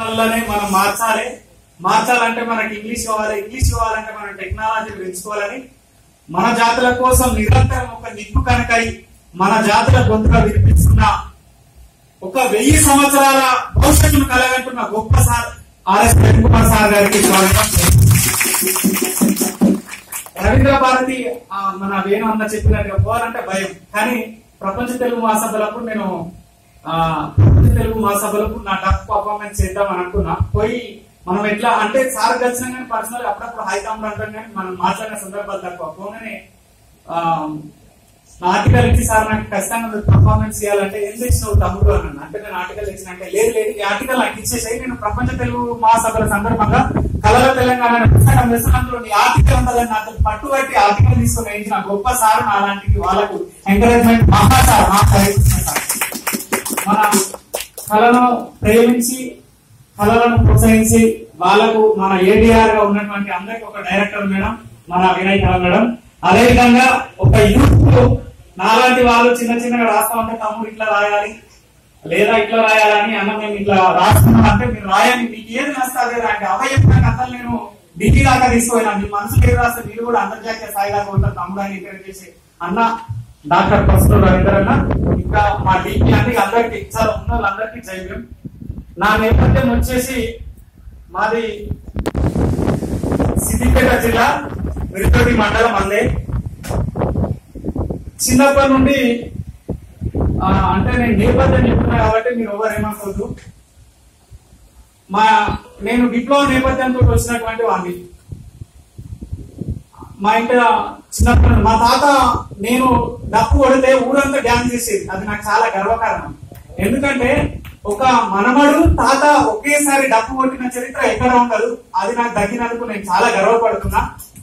వల్లనే మనం మార్చాలి మార్చాలంటే మనకి ఇంగ్లీష్ కావాలి ఇంగ్లీష్ కావాలంటే మనం టెక్నాలజీ పెంచుకోవాలని మన జాతుల కోసం నిరంతరం ఒక నిప్పు కనకై మన జాతుల గొంతుగా వినిపిస్తున్న ఒక వెయ్యి సంవత్సరాల భవిష్యత్తును కలగంటున్న గొప్ప sir RS Prem Kumar sir గారికి స్వాగతం రవీంద్ర భారతి ఆ, మన వేణు అన్న చెప్పినట్టుగా పోవాలంటే భయం కానీ ప్రపంచ తెలుగు మహాసభలకు నేను ఆ ప్రపంచ తెలుగు మహాసభలకు నా టఫ్ పర్ఫార్మెన్స్ చేద్దాం అనుకున్నా పోయి మనం ఎట్లా అంటే సార్ కలిసిన కానీ పర్సనల్ అప్పుడప్పుడు హై కమాండ్ అంటాం కానీ మనం మాట్లాడిన సందర్భాలు తక్కువ పోగానే ఆ, నా ఆర్టికల్ ఇచ్చి సార్ నాకు ఖచ్చితంగా పర్ఫార్మెన్స్ చేయాలంటే ఏం చేసినావు తమ్ముడు అన్నాను అంటే నేను ఆర్టికల్ ఇచ్చినాక లేదు లేదు ఈ ఆర్టికల్ నాకు ఇచ్చేసాయి నేను ప్రపంచ తెలుగు మహాసభల సందర్భంగా కళల తెలంగాణ అనే పుస్తకం వేసిన అందులో నీ ఆర్టికల్ ఉండాలని నాతో పట్టుబట్టి ఆర్టికల్ తీసుకుని వేయించిన గొప్ప సార్ నా అలాంటి వాళ్ళకు ఎంకరేజ్మెంట్ మహా సార్ మా ప్రయత్నిస్తున్న సార్ మన కళను ప్రేమించి కళలను ప్రోత్సహించి వాళ్ళకు మన ఏడిఆర్ గా ఉన్నటువంటి అందరికి ఒక డైరెక్టర్ మేడం మన వినయ్ కళ మేడం అదేవిధంగా ఒక యూత్ నాలాంటి వాళ్ళు చిన్న చిన్నగా రాస్తా ఉంటే తమ్ముడు ఇట్లా రాయాలి లేదా ఇట్లా రాయాలని అన్న మేము ఇట్లా రాస్తున్నాం అంటే మీరు రాయాలి మీకు ఏది నస్తే అదే రాయండి అవయవ కథలు నేను ఢిల్లీ దాకా తీసుకుపోయినా మీ మనసులో ఏది రాస్తే మీరు కూడా అంతర్జాతీయ స్థాయి దాకా ఉంటారు తమ్ముడు అని ఎంకరేజ్ చేసి అన్న డాక్టర్ ప్రస్తుతం రవీంద్ర అన్న ఇంకా మా డీపీ అన్ని అందరికి చాలా ఉన్న వాళ్ళందరికీ జైవ్యం నా నేపథ్యం వచ్చేసి మాది సిద్దిపేట జిల్లా మిరుతోటి మండలం అందే చిన్నప్పటి నుండి ఆ, అంటే నేను నేపథ్యం చెప్తున్నా కాబట్టి మీరు ఎవరు ఏమనుకోవద్దు మా నేను విప్లవ నేపథ్యంతో వచ్చినటువంటి వాడిని మా ఇంట చిన్నప్పటి నుండి మా తాత నేను డప్పు కొడితే ఊరంతా డ్యాన్స్ చేసేది అది నాకు చాలా గర్వకారణం ఎందుకంటే ఒక మనమడు తాత ఒకేసారి డప్పు కొట్టిన చరిత్ర ఎక్కడ ఉండదు అది నాకు దక్కినందుకు నేను చాలా గర్వపడుతున్నా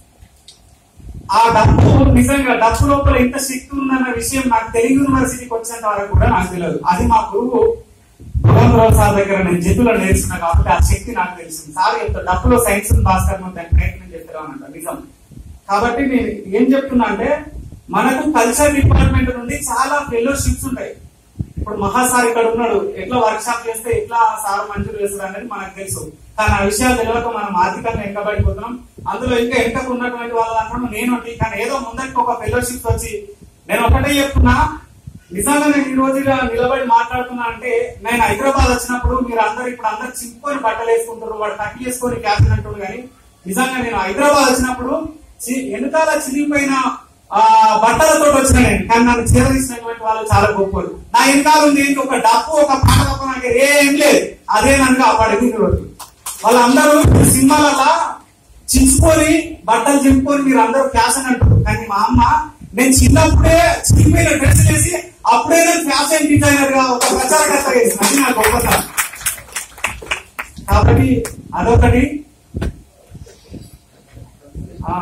ఆ డబ్బు నిజంగా డబ్బు లోపల ఎంత శక్తి ఉందన్న విషయం నాకు తెలుగు యూనివర్సిటీకి వచ్చేంత వరకు కూడా నాకు తెలియదు అది మా గురువు భగవంతరావు సార్ దగ్గర నేను జిద్దులో నేర్చుకున్నా కాబట్టి ఆ శక్తి నాకు తెలిసింది సార్ చెప్తా డబ్బులో సైన్స్ భాస్కర్ దాని ప్రయత్నం చేస్తారనంట నిజం కాబట్టి నేను ఏం చెప్తున్నా అంటే మనకు కల్చర్ డిపార్ట్మెంట్ నుండి చాలా ఫెలోషిప్స్ ఉంటాయి ఇప్పుడు మహా సార్ ఇక్కడ ఉన్నాడు ఎట్లా వర్క్ షాప్ చేస్తే ఎట్లా సార్ మంజూరు చేస్తారు అనేది మనకు తెలుసు కానీ ఆ విషయాలు తెలియక మనం ఆర్థికంగా వెనకబడిపోతున్నాం అందులో ఇంకా వెనకకు ఉన్నటువంటి వాళ్ళు అనుకున్నాం నేను ఒకటి. కానీ ఏదో ముందరికి ఒక ఫెలోషిప్ వచ్చి నేను ఒకటే చెప్తున్నా నిజంగా నేను ఈ రోజు ఇలా నిలబడి మాట్లాడుతున్నా అంటే నేను హైదరాబాద్ వచ్చినప్పుడు మీరు అందరు ఇప్పుడు అందరు చింపుకొని బట్టలు వేసుకుంటారు వాడు తగ్గి చేసుకొని క్యాప్టెన్ అంటారు కానీ నిజంగా నేను హైదరాబాద్ వచ్చినప్పుడు చి- వెనకాల చిరిగిపోయిన ఆ బట్టలతో వచ్చిన నేను కానీ నన్ను చేరదీసినటువంటి వాళ్ళు చాలా గొప్పలు నా వెనకాల ఉంది ఏంటి ఒక డప్పు ఒక పాట తప్ప నాకు ఏం లేదు అదే నన్ను కాపాడేది ఈ రోజు వాళ్ళందరూ సినిమాలలో చించుకొని బట్టలు చింపుకొని మీరు అందరూ ఫ్యాషన్ అంటారు కానీ మా అమ్మ నేను చిన్నప్పుడే చిన్నమైన డ్రెస్ చేసి అప్పుడే నేను ఫ్యాషన్ డిజైనర్ గా ఒక ప్రచారకర్త చేసిన అది నా గొప్పతనం కాబట్టి అదొకటి ఆ,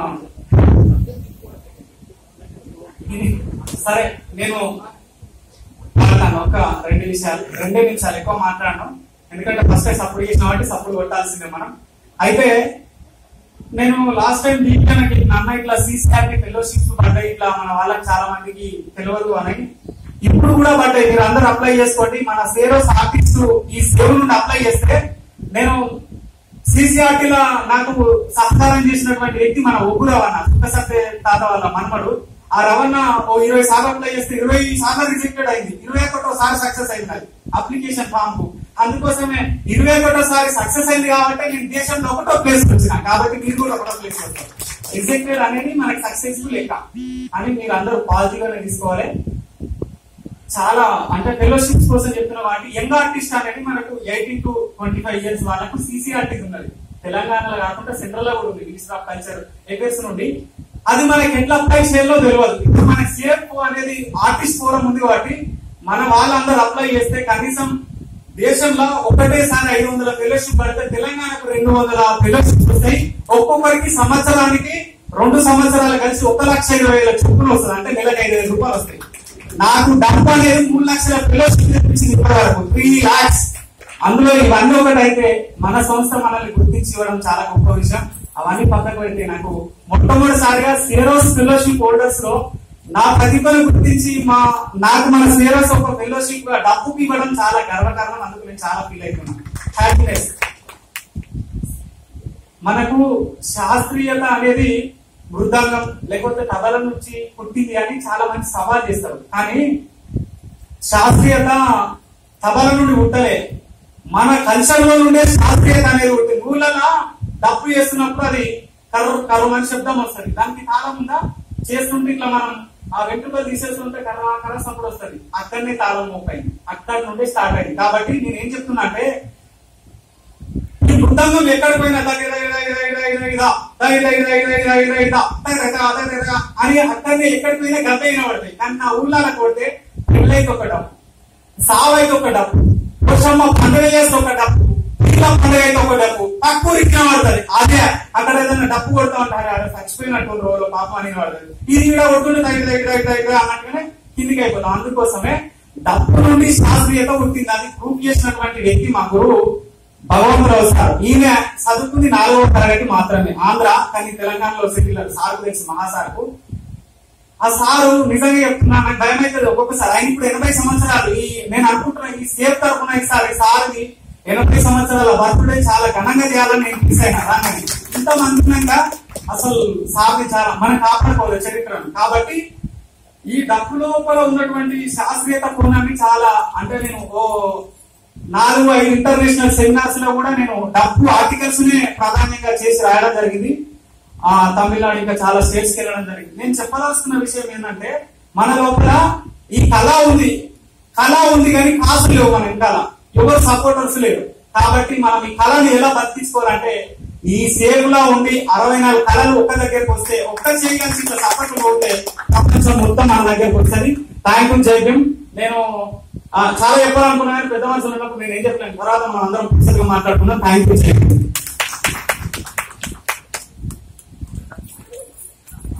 ఇది సరే నేను మాట్లాడను ఒక రెండు నిమిషాలు రెండే నిమిషాలు ఎక్కువ మాట్లాడను ఎందుకంటే ఫస్ట్ సపోర్ట్ చేసిన కాబట్టి సపోర్ట్ కొట్టాల్సిందే మనం అయితే నేను లాస్ట్ టైం దీనికి నన్న ఇట్లా సీసీఆర్టీ ఫెలోషిప్స్ పడ్డాయి ఇట్లా మన వాళ్ళకి చాలా మందికి తెలియదు అని ఇప్పుడు కూడా పడ్డాయి మీరు అందరూ అప్లై చేసుకోండి మన సేరోస్ ఆర్టిస్ట్ ఈ సేవ్ నుండి అప్లై చేస్తే నేను సిసిఆర్టీ లో నాకు సహకారం చేసినటువంటి వ్యక్తి మన ఒగ్గు రవణ సుఖసత్య తాత వాళ్ళ మనమడు ఆ రవణ ఓ ఇరవై సార్లు అప్లై చేస్తే ఇరవై సార్లు రిజెక్టెడ్ అయింది ఇరవై ఒకటోసారి సక్సెస్ అయింది అది అప్లికేషన్ ఫామ్ కు అందుకోసమే ఇరవై ఒకటోసారి సక్సెస్ అయింది కాబట్టి నేను దేశంలో ఒకటో ప్లేస్ వచ్చిన కాబట్టి మీరు కూడా ఒకటో ప్లేస్ వస్తారు రిజెక్టెడ్ అనేది మనకి సక్సెస్ఫుల్ లెక్క అని మీరు అందరూ పాజిటివ్ తీసుకోవాలి చాలా అంటే ఫెలోషిప్స్ కోసం చెప్తున్న వాటి యంగ్ ఆర్టిస్ట్ అనేది మనకు eighteen to twenty five years వాళ్ళకు సిసిఆర్టీ ఉన్నది తెలంగాణలో కాకుండా సెంట్రల్ లో కూడా ఉంది మినిస్టర్ ఆఫ్ కల్చర్ ఎఫేర్స్ నుండి అది మనకి ఎట్లా అప్లై చేయాలో తెలియదు ఇప్పుడు మన సిఎఫ్ అనేది ఆర్టిస్ట్ ఫోరం ఉంది కాబట్టి మన వాళ్ళందరూ అప్లై చేస్తే కనీసం దేశంలో ఒకటేసారి ఐదు వందల ఫెలోషిప్ పడితే తెలంగాణకు రెండు వందల ఫెలోషిప్స్ వస్తాయి ఒక్కొక్కరికి సంవత్సరానికి రెండు సంవత్సరాలు కలిసి ఒక లక్ష ఇరవై వేల చొప్పున వస్తుంది అంటే నెలకు ఐదు వేల రూపాయలు వస్తాయి నాకు డబ్బు అనేది మూడు లక్షల ఫెలోషిప్ తెప్పించింది ఇప్పటి వరకు త్రీ లాక్స్ అందులో ఇవన్నీ ఒకటి అయితే మన సంస్థ మనల్ని గుర్తించి ఇవ్వడం చాలా గొప్ప విషయం అవన్నీ పక్కకు పెడితే నాకు మొట్టమొదటిసారిగా సేరోస్ ఫెలోషిప్ హోల్డర్స్ లో నా ప్రతిభను గుర్తించి మా నాకు మన సేరోస్ ఒక ఫెలోషిప్ గా డబ్బుకి ఇవ్వడం చాలా గర్వకారణం అందుకు నేను చాలా ఫీల్ అవుతున్నాను హ్యాపీనెస్ మనకు శాస్త్రీయత అనేది మృదంగం లేకపోతే తబల నుంచి పుట్టింది అని చాలా మంది సవాల్ చేస్తారు కానీ శాస్త్రీయత తబల నుండి పుట్టలే మన కల్చర్ లో నుండే శాస్త్రీయత అనేది పుట్టింది ఊళ్ళలో డప్పు చేస్తున్నప్పుడు అది కర్ర కర్ర అని శబ్దం వస్తుంది దానికి తాళం ఉందా చేస్తుంటే ఇట్లా మనం ఆ వెంట్రుకలు తీసేస్తుంటే కర్ర కర్ర సప్పుడు వస్తుంది అక్కడనే తాళం మోపైంది అక్కడ నుండి స్టార్ట్ అయింది కాబట్టి నేను ఏం చెప్తున్నా అంటే ఈ మృదంగం ఎక్కడికి పోయినా దగ్గర దగ్గర దగ్గర దగ్గర దగ్గర దగ్గర దగ్గర దగ్గర దగ్గర దగ్గర దగ్గర దగ్గర అని అక్కడనే ఎక్కడికి పోయినా గద్ద అయినా పడతాయి కానీ నా ఊళ్ళలో కొడితే పెళ్ళైతే ఒక డప్పు సావైతే ఒక డప్పు పురుషమ్మ పండుగ చేస్తే ఒక డప్పు పిల్ల పండుగ అయితే ఒక డప్పు తక్కువ రిక్కిన పడుతుంది అదే అక్కడ ఏదైనా డప్పు కొడతా ఉంటారు అక్కడ చచ్చిపోయినట్టు రోజులు పాపం అని పడుతుంది ఇది కూడా కొట్టుండే దగ్గర దగ్గర దగ్గర దగ్గర అన్నట్టుగానే కిందికి అయిపోతాం అందుకోసమే డప్పు నుండి శాస్త్రీయత పుట్టింది అది ప్రూవ్ చేసినటువంటి వ్యక్తి మా గురువు భగవంతురావు సార్ ఈయన చదువుకుంది నాలుగవ తరగతి మాత్రమే ఆంధ్ర కానీ తెలంగాణలో సెటిల్ సార్ తెలుసు మహాసార్కు ఆ సారు నిజంగా చెప్తున్నా నాకు భయం అవుతుంది ఒక్కొక్కసారి ఆయన ఇప్పుడు ఎనభై సంవత్సరాలు ఈ నేను అనుకుంటున్నా ఈ సేఫ్ తరఫున ఈసారి ఈ సార్ది ఎనభై సంవత్సరాల బర్త్డే చాలా ఘనంగా చేయాలని నేను ఫిక్స్ అయినా రానని ఇంత మందినంగా అసలు సార్ని చాలా మనం కాపాడుకోవాలి చరిత్రను కాబట్టి ఈ డప్పు లోపల ఉన్నటువంటి శాస్త్రీయత కోణాన్ని చాలా అంటే నేను ఓ నాలుగు ఐదు ఇంటర్నేషనల్ సెమినార్స్ లో కూడా నేను డప్పు ఆర్టికల్స్ నే ప్రాధాన్యంగా చేసి రాయడం జరిగింది ఆ తమిళనాడు ఇంకా చాలా స్టేట్స్ కి వెళ్ళడం జరిగింది నేను చెప్పదలుచుకున్న విషయం ఏంటంటే మన లోపల ఈ కళ ఉంది కళ ఉంది కానీ కాసులు లేవు మన వెనకాల ఎవరు సపోర్టర్స్ లేరు కాబట్టి మనం ఈ కళని ఎలా బతికించుకోవాలంటే ఈ సేవలో ఉండి అరవై నాలుగు కళలు ఒక్క దగ్గరికి వస్తే ఒక్క చేయగలిసి ఇట్లా సపోర్ట్ పోతే ప్రపంచం మొత్తం మన దగ్గరకు వస్తుంది థ్యాంక్ యూ జైభీం నేను ఆ, చాలా చెప్పాలనుకున్నా కానీ పెద్ద మనుషులు ఉన్నప్పుడు నేను ఏం చెప్పలేను తర్వాత మనం అందరం పుస్తకంగా మాట్లాడుకున్నాం థ్యాంక్ యూ జైభీం